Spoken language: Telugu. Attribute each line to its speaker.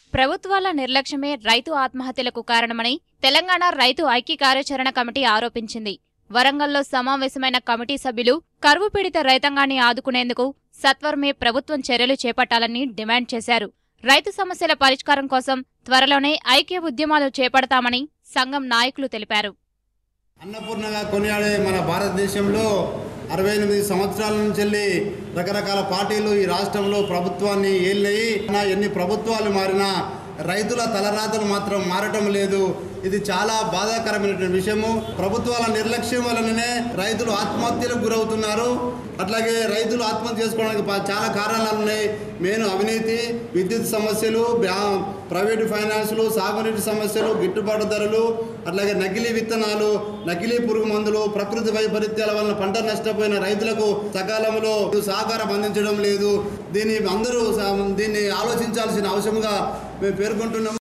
Speaker 1: ప్రభుత్వాల నిర్లక్ష్యమే రైతు ఆత్మహత్యలకు కారణమని తెలంగాణ రైతు ఐక్య కార్యాచరణ కమిటీ ఆరోపించింది వరంగల్లో సమావేశమైన కమిటీ సభ్యులు కరువు పీడిత రైతాంగాన్ని ఆదుకునేందుకు సత్వరమే ప్రభుత్వం చర్యలు చేపట్టాలని డిమాండ్ చేశారు రైతు సమస్యల పరిష్కారం కోసం త్వరలోనే ఐక్య ఉద్యమాలు చేపడతామని సంఘం నాయకులు తెలిపారు
Speaker 2: అన్నపూర్ణగా కొనియాడే మన భారతదేశంలో అరవై ఎనిమిది సంవత్సరాల నుంచి వెళ్ళి రకరకాల పార్టీలు ఈ రాష్ట్రంలో ప్రభుత్వాన్ని ఏళ్ళయి నా ఎన్ని ప్రభుత్వాలు మారినా రైతుల తలరాతలు మాత్రం మారటం లేదు ఇది చాలా బాధాకరమైనటువంటి విషయము ప్రభుత్వాల నిర్లక్ష్యం వలననే రైతులు ఆత్మహత్యలకు గురవుతున్నారు అట్లాగే రైతులు ఆత్మహత్య చేసుకోవడానికి ప- చాలా కారణాలు ఉన్నాయి మెయిన్ అవినీతి విద్యుత్ సమస్యలు బ్యా- ప్రైవేటు ఫైనాన్సులు సాగునీటి సమస్యలు గిట్టుబాటు ధరలు అట్లాగే నకిలీ విత్తనాలు నకిలీ పురుగు మందులు ప్రకృతి వైపరీత్యాల వలన పంట నష్టపోయిన రైతులకు సకాలంలో సహకారం అందించడం లేదు దీన్ని అందరూ స- దీన్ని ఆలోచించాల్సిన అవసరంగా మేము పేర్కొంటున్నాము